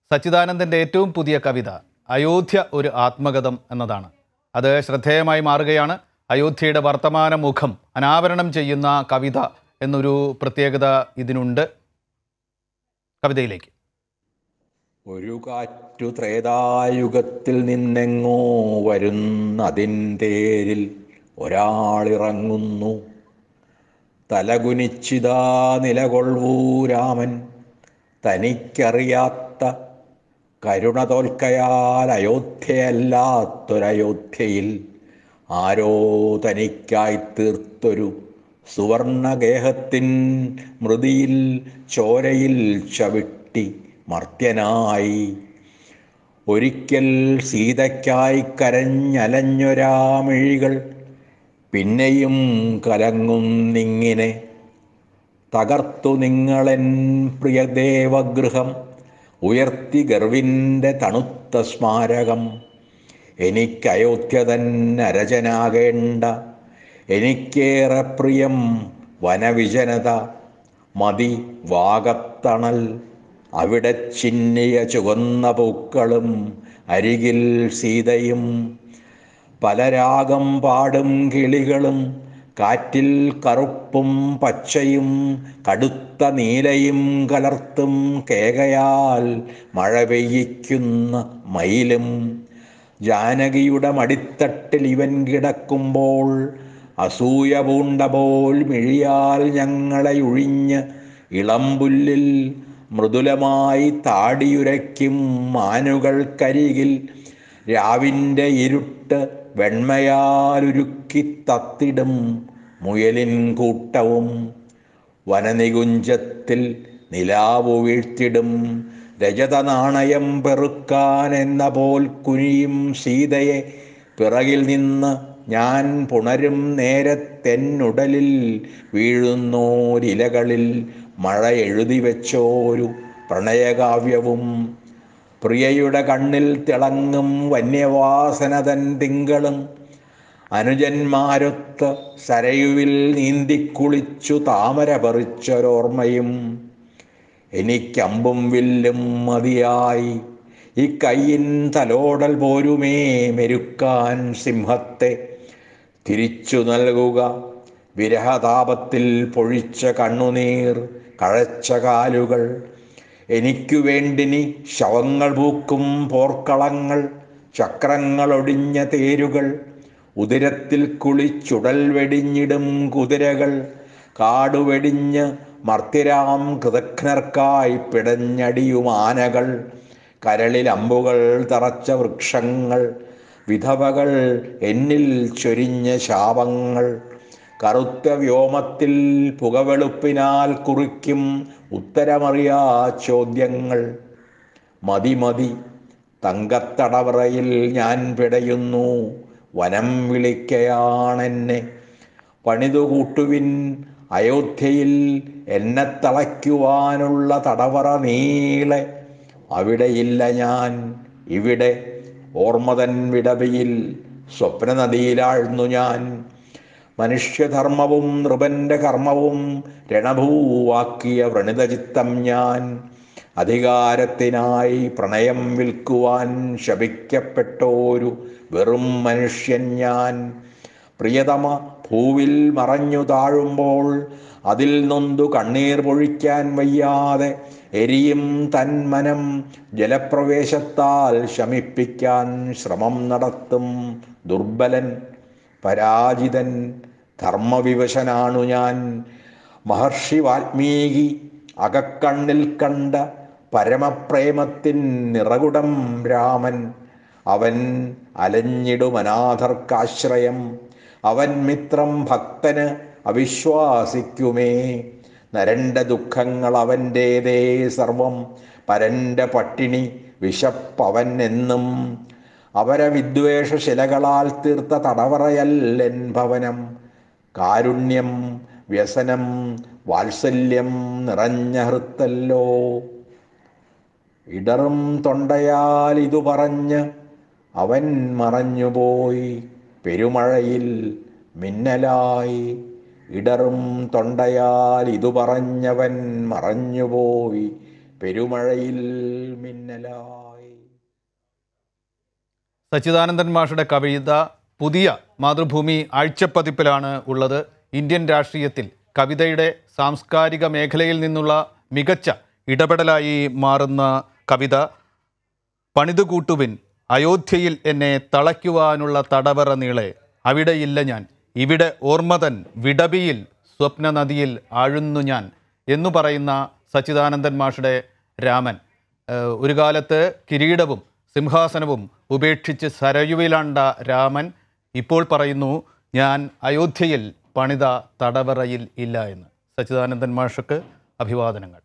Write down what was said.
സച്ചിദാനന്ദൻ്റെ ഏറ്റവും പുതിയ കവിത അയോധ്യ ഒരു ആത്മകഥം എന്നതാണ് അത് ശ്രദ്ധേയമായി മാറുകയാണ് അയോധ്യയുടെ വർത്തമാന മുഖം അനാവരണം ചെയ്യുന്ന കവിത എന്നൊരു പ്രത്യേകത ഇതിനുണ്ട് കവിതയിലേക്ക് ഒരു കാറ്റു ത്രേതായുഗത്തിൽ നിന്നെങ്ങോ വരുന്നതിൻതേരിൽ ഒരാളിറങ്ങുന്നു തലകുനിച്ചിതാ നിലകൊള്ളൂ രാമൻ തനിക്കറിയാത്ത കരുണ തോൽക്കയാൽ അയോധ്യയല്ലാത്തൊരയോധ്യയിൽ ആരോ തനിക്കായി തീർത്തൊരു സുവർണഗേഹത്തിൻ മൃതിയിൽ ചോരയിൽ ചവിട്ടി മർത്യനായി ഒരിക്കൽ സീതയ്ക്കായി കരഞ്ഞലഞ്ഞൊരാമിഴികൾ പിന്നെയും കലങ്ങുന്നിങ്ങനെ തകർത്തു നിങ്ങളെൻ പ്രിയദേവഗൃഹം ഉയർത്തി ഗർവിൻ്റെ തണുത്ത സ്മാരകം എനിക്കയോധ്യ തന്നെ അരചനാകേണ്ട എനിക്കേറെ പ്രിയം വനവിജനത മതി വാകത്തണൽ അവിടെ ചിന്നിയ ചുവന്ന പൂക്കളും അരികിൽ സീതയും പല രാഗം പാടും കിളികളും കാറ്റിൽ കറുപ്പും പച്ചയും കടുത്ത നീലയും കലർത്തും കേകയാൽ മഴ പെയ്യിക്കുന്ന മയിലും ജാനകിയുടെ മടിത്തട്ടിൽ ഇവൻ കിടക്കുമ്പോൾ അസൂയ പൂണ്ട പോൽ മിഴിയാൽ ഞങ്ങളെ ഒഴിഞ്ഞ് ഇളംപുല്ലിൽ മൃദുലമായി താടിയുരയ്ക്കും മാനുകൾക്കരികിൽ രാവിൻ്റെ ഇരുട്ട് വെണ്മയാലുരുക്കി തത്തിടും മുയലിൻ കൂട്ടവും വനനികുഞ്ചത്തിൽ നിലാവു വീഴ്ത്തിടും രജത നാണയം പെറുക്കാൻ എന്ന പോൽ കുനിയും സീതയെ പിറകിൽ നിന്ന് ഞാൻ പുണരും നേരത്തെന്നുടലിൽ വീഴുന്നോരിലകളിൽ മഴ എഴുതി വെച്ചോരു പ്രണയകാവ്യവും പ്രിയയുടെ കണ്ണിൽ തിളങ്ങും വന്യവാസനതൻ തിങ്കളും അനുജന്മാരൊത്ത് സരയുവിൽ നീന്തിക്കുളിച്ചു താമര പറിച്ചൊരോർമ്മയും എനിക്കമ്പും വില്ലും മതിയായി ഈ കയ്യിൻ തലോടൽ പോരുമേ മെരുക്കാൻ സിംഹത്തെ തിരിച്ചു നൽകുക വിരഹതാപത്തിൽ പൊഴിച്ച കണ്ണുനീർ കഴച്ച കാലുകൾ എനിക്കു വേണ്ടിനി ശവങ്ങൾ പൂക്കും പോർക്കളങ്ങൾ ചക്രങ്ങളൊടിഞ്ഞ തേരുകൾ ഉദരത്തിൽ കുളിച്ചുടൽ വെടിഞ്ഞിടും കുതിരകൾ കാടുവെടിഞ്ഞ് മർത്തിരാം കൃതജ്ഞർക്കായി പിടഞ്ഞടിയും ആനകൾ കരളിൽ അമ്പുകൾ തറച്ച വൃക്ഷങ്ങൾ വിധവകൾ എന്നിൽ ചൊരിഞ്ഞ ശാപങ്ങൾ കറുത്ത വ്യോമത്തിൽ പുകവെളുപ്പിനാൽ കുറിക്കും ഉത്തരമറിയാ ചോദ്യങ്ങൾ മതി മതി തങ്കത്തടവറയിൽ ഞാൻ പിടയുന്നു വനം വിളിക്കയാണെന്നെ പണിതു കൂട്ടുവിൻ അയോധ്യയിൽ എന്നെ തളയ്ക്കുവാനുള്ള തടവറ നീളെ അവിടെയില്ല ഞാൻ ഇവിടെ ഓർമ്മതൻ വിടവിയിൽ സ്വപ്നനദിയിലാഴ്ന്നു ഞാൻ മനുഷ്യധർമ്മവും നൃപന്റെ കർമ്മവും രണഭൂവാക്കിയ വ്രണിതചിത്തം ഞാൻ അധികാരത്തിനായി പ്രണയം വിൽക്കുവാൻ ശപിക്കപ്പെട്ടോരു വെറും മനുഷ്യൻ ഞാൻ പ്രിയതമ ഭൂവിൽ മറഞ്ഞു താഴുമ്പോൾ അതിൽ നൊന്തു കണ്ണീർ പൊഴിക്കാൻ വയ്യാതെ എരിയും തന്മനം ജലപ്രവേശത്താൽ ശമിപ്പിക്കാൻ ശ്രമം നടത്തും ദുർബലൻ പരാജിതൻ ധർമ്മവിവശനാണു ഞാൻ മഹർഷി വാൽമീകി അകക്കണ്ണിൽ കണ്ട പരമപ്രേമത്തിൻ നിറകുടം രാമൻ അവൻ അലഞ്ഞിടുമനാഥർക്കാശ്രയം അവൻ മിത്രം ഭക്തന് അവിശ്വാസിക്കുമേ നരന്റെ ദുഃഖങ്ങൾ അവൻ്റേതേ സർവം പരന്റെ പട്ടിണി വിശപ്പവൻ എന്നും അവരെ വിദ്വേഷ ശിലകളാൽ തീർത്ത തടവറയല്ലെൻ ഭവനം കാരുണ്യം വ്യസനം വാത്സല്യം നിറഞ്ഞ ഹൃത്തല്ലോ ഇടറും തൊണ്ടയാൽ ഇതു പറഞ്ഞ് അവൻ മറഞ്ഞുപോയി പെരുമഴയിൽ മിന്നലായി ഇടറും തൊണ്ടയാൽ ഇതു പറഞ്ഞവൻ മറഞ്ഞുപോയി പെരുമഴയിൽ മിന്നലായി മിന്നലായി സച്ചിദാനന്ദൻ മാഷുടെ കവിത പുതിയ മാതൃഭൂമി ആഴ്ചപ്പതിപ്പിലാണ് ഉള്ളത് ഇന്ത്യൻ രാഷ്ട്രീയത്തിൽ കവിതയുടെ സാംസ്കാരിക മേഖലയിൽ നിന്നുള്ള മികച്ച ഇടപെടലായി മാറുന്ന കവിത പണിതുകൂട്ടുവിൻ അയോധ്യയിൽ എന്നെ തളയ്ക്കുവാനുള്ള തടവറ നീളെ അവിടെയില്ല ഞാൻ ഇവിടെ ഓർമ്മതൻ വിടവിയിൽ സ്വപ്ന നദിയിൽ ആഴുന്നു ഞാൻ എന്നു പറയുന്ന സച്ചിദാനന്ദൻ മാഷുടെ രാമൻ ഏഹ് ഒരു കാലത്ത് കിരീടവും സിംഹാസനവും ഉപേക്ഷിച്ച് സരയുവിലാണ്ട രാമൻ ഇപ്പോൾ പറയുന്നു ഞാൻ അയോധ്യയിൽ പണിത തടവറയിൽ ഇല്ല എന്ന് സച്ചിദാനന്ദൻ മാഷക്ക് അഭിവാദനങ്ങൾ